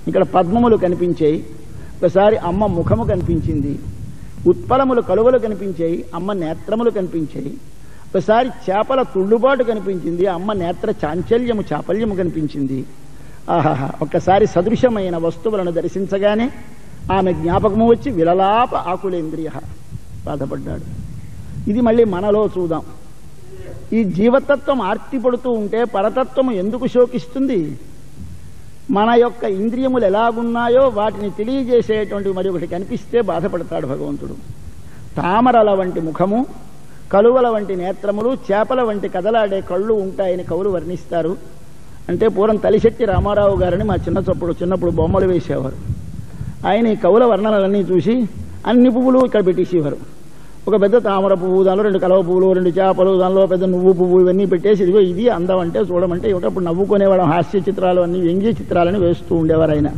ఇక్కడ పద్మములు కనిపించాయి ఒకసారి అమ్మ ముఖము కనిపించింది ఉత్పలములు కలువలు కనిపించాయి అమ్మ నేత్రములు కనిపించాయి ఒకసారి చేపల తుళ్ళుబాటు కనిపించింది అమ్మ నేత్ర చాంచల్యము చాపల్యము కనిపించింది ఆహాహా ఒక్కసారి సదృశమైన వస్తువులను దర్శించగానే ఆమె జ్ఞాపకము వచ్చి విలలాప ఆకులేంద్రియ బాధపడ్డాడు ఇది మళ్ళీ మనలో చూద్దాం ఈ జీవతత్వం ఆర్తిపడుతూ ఉంటే పరతత్వము ఎందుకు శోకిస్తుంది మన యొక్క ఇంద్రియములు ఎలాగున్నాయో వాటిని తెలియజేసేటువంటి మరి ఒకటి కనిపిస్తే బాధపడతాడు భగవంతుడు తామరల వంటి ముఖము కలువల వంటి నేత్రములు చేపల వంటి కదలాడే కళ్ళు ఉంటాయని కవులు వర్ణిస్తారు అంటే పూర్వం తలిశెట్టి రామారావు గారని మా చిన్న చప్పుడు చిన్నప్పుడు బొమ్మలు వేసేవారు ఆయన ఈ కవుల వర్ణనలన్నీ చూసి అన్ని పువ్వులు ఇక్కడ పెట్టేసేవారు ఒక పెద్ద తామర పువ్వు దానిలో రెండు కలవ పువ్వులు రెండు చేపలు దానిలో పెద్ద నువ్వు పువ్వు ఇవన్నీ పెట్టేసి ఇదిగో ఇది అందం అంటే చూడమంటే ఒకటప్పుడు నవ్వుకునేవాడు హాస్య చిత్రాలు అన్ని వ్యంగ్య చిత్రాలని వేస్తూ ఉండేవారు ఆయన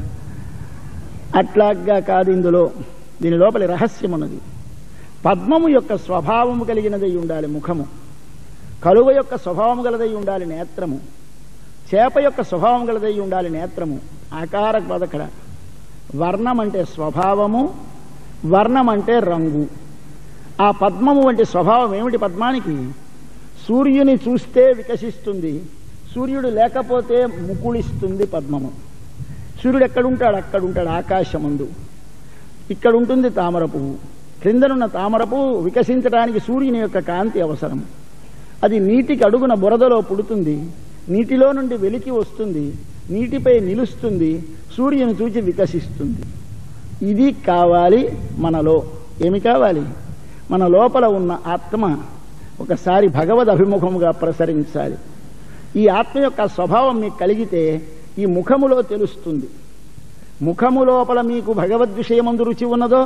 అట్లాగా కాదు ఇందులో దీని లోపలి రహస్యం ఉన్నది పద్మము యొక్క స్వభావము కలిగినదై ఉండాలి ముఖము కలువ యొక్క స్వభావము గలదై ఉండాలి నేత్రము చేప యొక్క స్వభావం గలదై ఉండాలి నేత్రము ఆకార పదకడ వర్ణం అంటే స్వభావము వర్ణం అంటే రంగు ఆ పద్మము వంటి స్వభావం ఏమిటి పద్మానికి సూర్యుని చూస్తే వికసిస్తుంది సూర్యుడు లేకపోతే ముకుళిస్తుంది పద్మము సూర్యుడు ఎక్కడుంటాడు అక్కడుంటాడు ఆకాశమందు ఇక్కడ ఉంటుంది తామర పువ్వు క్రిందనున్న తామర పువ్వు వికసించడానికి సూర్యుని యొక్క కాంతి అవసరం అది నీటికి అడుగున బురదలో పుడుతుంది నీటిలో నుండి వెలికి వస్తుంది నీటిపై నిలుస్తుంది సూర్యుని చూచి వికసిస్తుంది ఇది కావాలి మనలో ఏమి కావాలి మన లోపల ఉన్న ఆత్మ ఒకసారి భగవద్ అభిముఖముగా ప్రసరించాలి ఈ ఆత్మ యొక్క స్వభావం మీకు కలిగితే ఈ ముఖములో తెలుస్తుంది ముఖము లోపల మీకు భగవద్ విషయమందు రుచి ఉన్నదో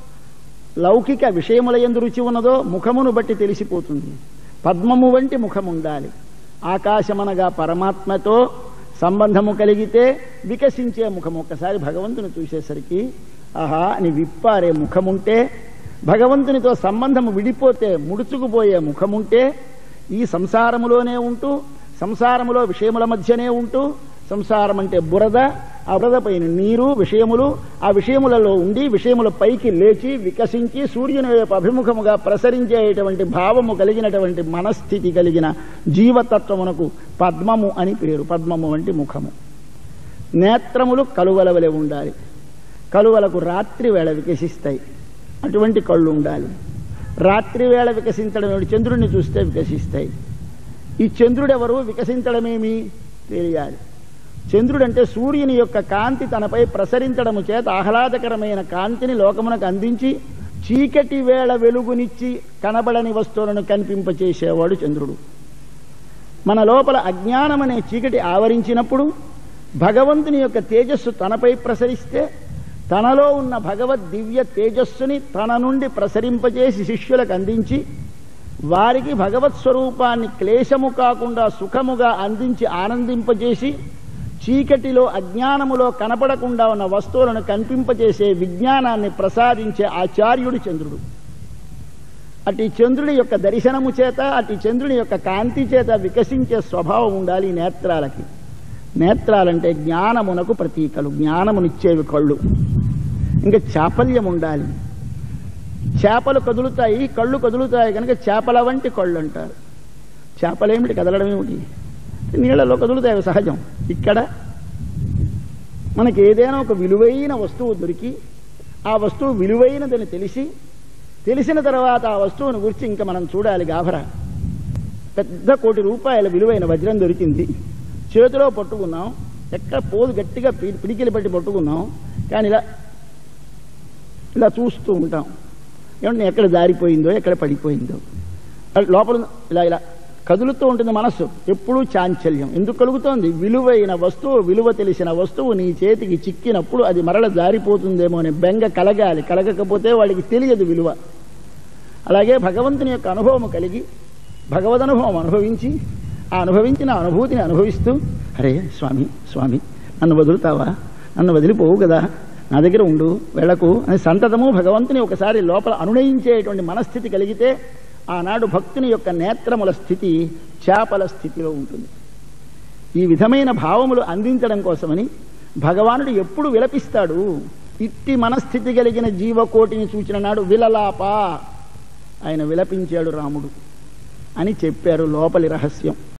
లౌకిక విషయముల ఎందు రుచి ఉన్నదో ముఖమును బట్టి తెలిసిపోతుంది పద్మము వంటి ముఖం ఉండాలి ఆకాశమనగా పరమాత్మతో సంబంధము కలిగితే వికసించే ముఖం ఒక్కసారి భగవంతుని చూసేసరికి ఆహా అని విప్పారే ముఖముంటే భగవంతునితో సంబంధము విడిపోతే ముడుచుకుపోయే ముఖముంటే ఈ సంసారములోనే ఉంటూ సంసారములో విషయముల మధ్యనే ఉంటూ సంసారం అంటే బురద ఆ బురద పైన నీరు విషయములు ఆ విషయములలో ఉండి విషయముల పైకి లేచి వికసించి సూర్యుని వైపు అభిముఖముగా ప్రసరించేటువంటి భావము కలిగినటువంటి మనస్థితి కలిగిన జీవతత్వమునకు పద్మము అని పేరు పద్మము వంటి ముఖము నేత్రములు కలువల వలె ఉండాలి కలువలకు రాత్రి వేళ వికసిస్తాయి అటువంటి కళ్ళు ఉండాలి రాత్రి వేళ వికసించడం ఏమిటి? చంద్రుడిని చూస్తే వికసిస్తాయి ఈ చంద్రుడెవరు వికసించడమేమి తెలియాలి చంద్రుడు అంటే సూర్యుని యొక్క కాంతి తనపై ప్రసరించడము చేత ఆహ్లాదకరమైన కాంతిని లోకమునకు అందించి చీకటి వేళ వెలుగునిచ్చి కనబడని వస్తువులను కనిపింపచేసేవాడు చంద్రుడు మన లోపల అజ్ఞానం అనే చీకటి ఆవరించినప్పుడు భగవంతుని యొక్క తేజస్సు తనపై ప్రసరిస్తే తనలో ఉన్న భగవద్ దివ్య తేజస్సుని తన నుండి ప్రసరింపజేసి శిష్యులకు అందించి వారికి భగవత్ స్వరూపాన్ని క్లేశము కాకుండా సుఖముగా అందించి ఆనందింపజేసి చీకటిలో అజ్ఞానములో కనపడకుండా ఉన్న వస్తువులను కనిపింపజేసే విజ్ఞానాన్ని ప్రసాదించే ఆచార్యుడు చంద్రుడు అటు చంద్రుడి యొక్క దర్శనము చేత అటు చంద్రుని యొక్క కాంతి చేత వికసించే స్వభావం ఉండాలి ఈ నేత్రాలకి నేత్రాలంటే జ్ఞానమునకు ప్రతీకలు జ్ఞానమునిచ్చేవి కళ్ళు ఇంకా చాపల్యం ఉండాలి చేపలు కదులుతాయి కళ్ళు కదులుతాయి కనుక చేపల వంటి కళ్ళు అంటారు చేపలేమిటి కదలడం ఏమిటి నీళ్లలో కదులుతాయి అవి సహజం ఇక్కడ మనకి ఏదైనా ఒక విలువైన వస్తువు దొరికి ఆ వస్తువు విలువైనదని తెలిసి తెలిసిన తర్వాత ఆ వస్తువును గురించి ఇంకా మనం చూడాలి గాభరా పెద్ద కోటి రూపాయల విలువైన వజ్రం దొరికింది చేతిలో పట్టుకున్నాం ఎక్కడ పోదు గట్టిగా పి- పిడికిలి పట్టి పట్టుకున్నాం కానీ ఇలా ఇలా చూస్తూ ఉంటాం ఏమంటే ఎక్కడ జారిపోయిందో ఎక్కడ పడిపోయిందో అది లోపల ఇలా ఇలా కదులుతూ ఉంటుంది మనస్సు ఎప్పుడూ చాంచల్యం ఎందుకు కలుగుతోంది విలువైన వస్తువు విలువ తెలిసిన వస్తువు నీ చేతికి చిక్కినప్పుడు అది మరల జారిపోతుందేమో అనే బెంగ కలగాలి కలగకపోతే వాడికి తెలియదు విలువ అలాగే భగవంతుని యొక్క అనుభవం కలిగి భగవద్ అనుభవం అనుభవించి ఆ అనుభవించిన అనుభూతిని అనుభవిస్తూ అరే స్వామి స్వామి నన్ను వదులుతావా నన్ను వదిలిపోవు కదా నా దగ్గర ఉండు వెళ్ళకు అని సంతతము భగవంతుని ఒకసారి లోపల అనునయించేటువంటి మనస్థితి కలిగితే ఆనాడు భక్తుని యొక్క నేత్రముల స్థితి చేపల స్థితిలో ఉంటుంది ఈ విధమైన భావములు అందించడం కోసమని భగవానుడు ఎప్పుడు విలపిస్తాడు ఇట్టి మనస్థితి కలిగిన జీవకోటిని చూచిన నాడు విలలాప ఆయన విలపించాడు రాముడు అని చెప్పారు లోపలి రహస్యం